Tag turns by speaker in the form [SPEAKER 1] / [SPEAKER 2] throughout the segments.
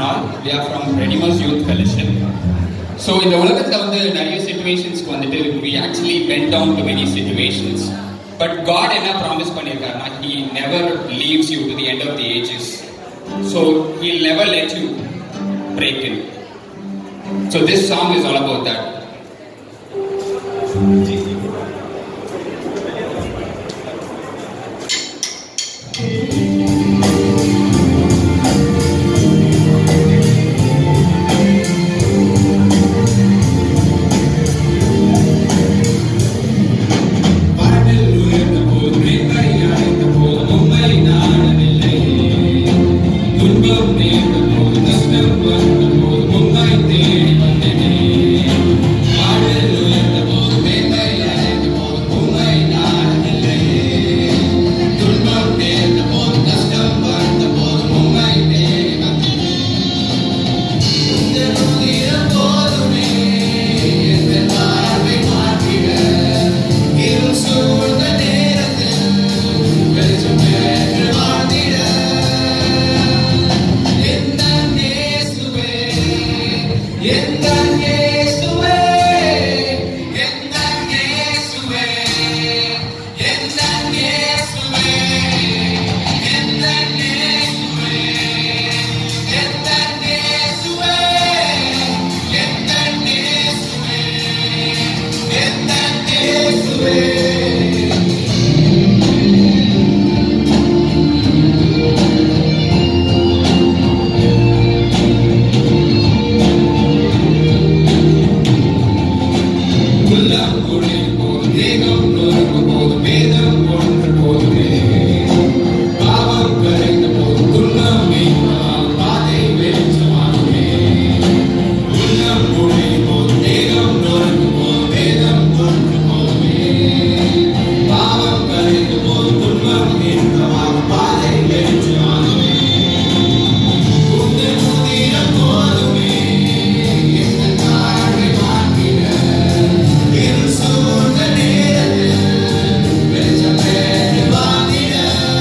[SPEAKER 1] all. We are from Redeemer's Youth Fellowship. So இந்த உலகத்தில் வந்து நிறைய சுச்சுவேஷன்ஸ்க்கு வந்துட்டு we actually bend down to many situations. But God என்ன ப்ராமிஸ் பண்ணியிருக்காருன்னா he never leaves you to the end of the ages. So he'll never let you break in. So this song is all about that.
[SPEAKER 2] பாடல் உயர்ந்த போது மேன்மை அடைந்த போது உம்மை நாடவில்லை துன்பம் நேர்ந்த போது கஷ்டம் வந்த போது உம்மை தேடி வந்தேனே பாடல் உயர்ந்த போது மேன்மை அடைந்த போது உம்மை நாடவில்லை துன்பம் நேர்ந்த போது கஷ்டம் வந்த போது உம்மை தேடி வந்தேனே உங்கள் உதிரம் போதுமே எங்கள் வாழ்வை மாற்றிட இருள் சூழ்ந்த நேரத்தில் வெளிச்சம் பெற்று வாழ்ந்திட எந்தன் இயேசுவே, எந்தன் இயேசுவே, எந்தன் இயேசுவே, எந்தன் இயேசுவே, எந்தன் இயேசுவே, எந்தன் இயேசுவே, எந்தன் இயேசுவே, எந்தன் இயேசுவே. உள்ளம் குளிர் போது தேகம் நொறுங்கும் போது வேதம் ஒன்று போதுமே பாவம் கரைந்த போது துன்பம் நீங்கால் பாதை வெளிச்சமாகுமே உள்ளம் குளிர் போது தேகம் நொறுங்கும் போது வேதம் ஒன்று போதுமே பாவம் கரைந்த போது துன்பம் நீங்கால் பாதை வெளிச்சமாகுமே உங்கள் முதிரம் போதுமே எங்கள் தாழ்வை மாற்றிட இருள் சூழ்ந்த நேரத்தில் வெளிச்சம் பெற்று வாழ்ந்திட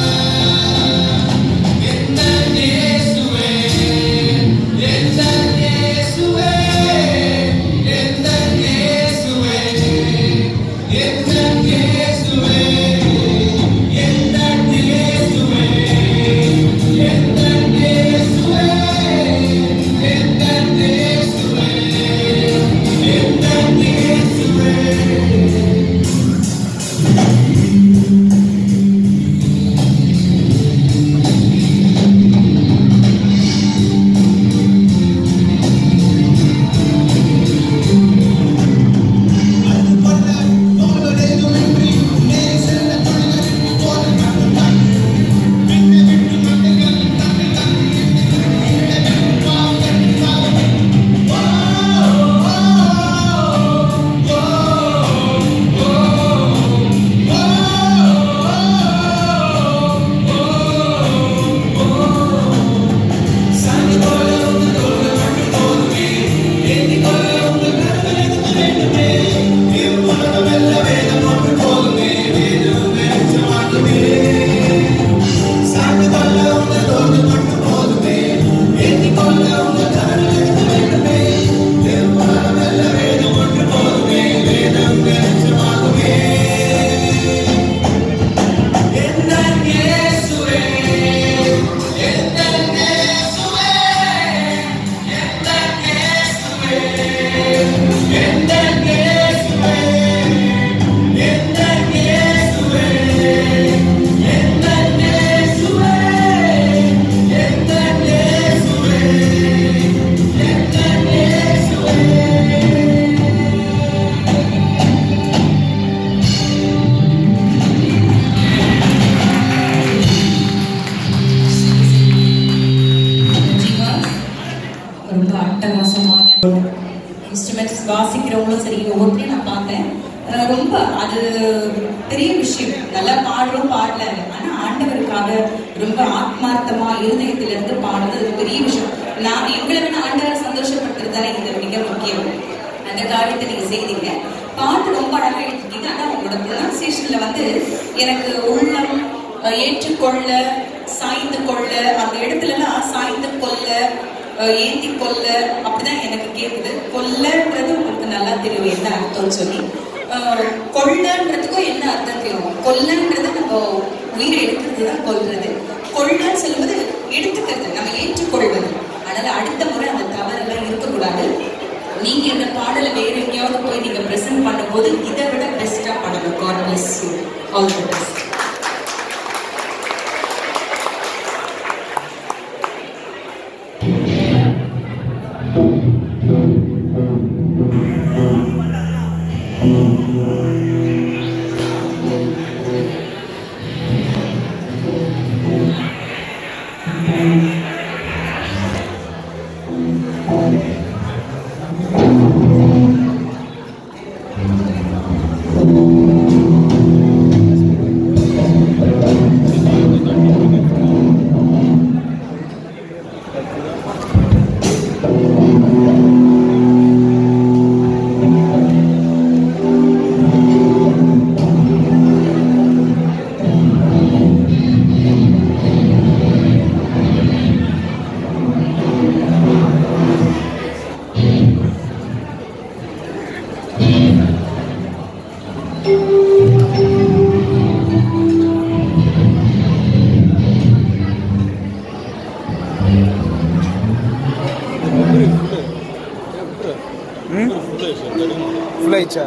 [SPEAKER 2] எந்தன் இயேசுவே, எந்தன் இயேசுவே, எந்தன் இயேசுவே, எந்தன் இயேசுவே, எந்தன் இயேசுவே, எந்தன் இயேசுவே, எந்தன் இயேசுவே, எந்தன் இயேசுவே.
[SPEAKER 3] ஜீவா ரொம்ப அட்டகாசமான இன்ஸ்ட்ருமெண்ட்ஸ் வாசிக்கிறவங்களும் சரி ஒவ்வொருத்தையும் நான் பார்த்தேன் அஹ் ரொம்ப அது பெரிய விஷயம் நல்லா பாடுறோம் பாடல ஆனா ஆண்டவருக்காக ரொம்ப ஆத்மார்த்தமா இருதயத்திலிருந்து பாடுறது அது பெரிய விஷயம் நான் எங்களை விட ஆண்டவரை சந்தோஷப்படுத்துறதால இது மிக முக்கியம் அந்த காரியத்தை நீங்க செய்தீங்க பாட்டு ரொம்ப அழகா எடுத்துட்டீங்க ஆனா உங்களோட ப்ரொனன்சியேஷன்ல வந்து எனக்கு உள்ளம் அஹ், ஏற்றுக்கொள்ள சாய்ந்து கொள்ள அந்த இடத்துல எல்லாம் சாய்ந்து கொள்ள அஹ், ஏந்தி கொல்ல அப்படிதான் எனக்கு கேக்குது கொல்லன்றது உங்களுக்கு நல்லா தெரியும் என்ன அர்த்தம்னு சொல்லி அஹ், கொள்ளன்றதுக்கும் என்ன அர்த்தம் தெரியும் கொல்லன்றது நம்ம உயிரை எடுக்கிறது தான் கொல்றது கொள்ளன்னு சொல்லும்போது எடுத்துக்கிறது நம்ம ஏற்றுக்கொள்வது அதனால அடுத்த முறை அந்த தவறெல்லாம் இருக்கக்கூடாது நீங்க இந்த பாடலை வேற எங்கேயாவது போய் நீங்க பிரசன்ட் பண்ணும்போது இதை விட பெஸ்டா பண்ணணும் God bless you all the best
[SPEAKER 4] full ஆயிடுச்சா